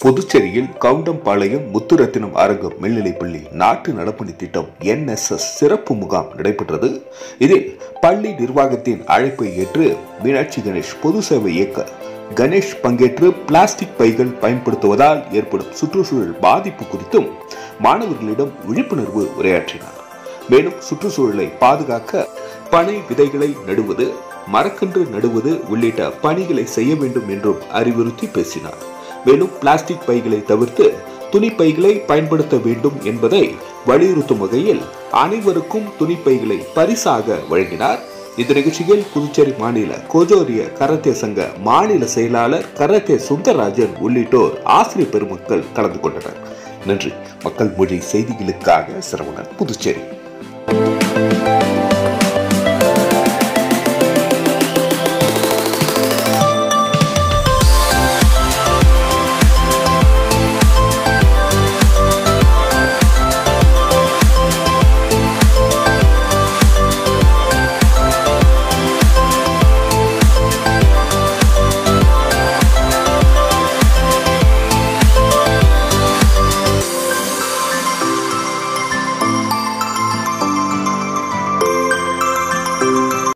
புதுச்சேரியில் கவுண்டம்பாளையம் முத்துரத்தினம் அரங்கம் மேல்நிலைப்பள்ளி நாட்டு நலப்பணி திட்டம் என்எஸ்எஸ் சிறப்பு முகாம் நடைபெற்றது இதில் பள்ளி நிர்வாகத்தின் அழைப்பை ஏற்று மீனாட்சி கணேஷ் பொது சேவை இயக்க கணேஷ் பங்கேற்று பிளாஸ்டிக் பைகள் பயன்படுத்துவதால் ஏற்படும் சுற்றுச்சூழல் பாதிப்பு குறித்தும் மாணவர்களிடம் விழிப்புணர்வு உரையாற்றினார் மேலும் சுற்றுச்சூழலை பாதுகாக்க பனை விதைகளை நடுவது மரக்கன்று நடுவது உள்ளிட்ட பணிகளை செய்ய வேண்டும் என்றும் அறிவுறுத்தி பேசினார் மேலும் பிளாஸ்டிக் பைகளை தவிர்த்து துணி பைகளை பயன்படுத்த வேண்டும் என்பதை வலியுறுத்தும் வகையில் அனைவருக்கும் துணி பைகளை பரிசாக வழங்கினார் இந்த நிகழ்ச்சியில் புதுச்சேரி மாநில கோஜோரிய கராத்தே சங்க மாநில செயலாளர் கராத்தே சுந்தரராஜன் உள்ளிட்டோர் ஆசிரியர் பெருமக்கள் கலந்து கொண்டனர் நன்றி மக்கள் மொழி செய்திகளுக்காக சிரவணன் புதுச்சேரி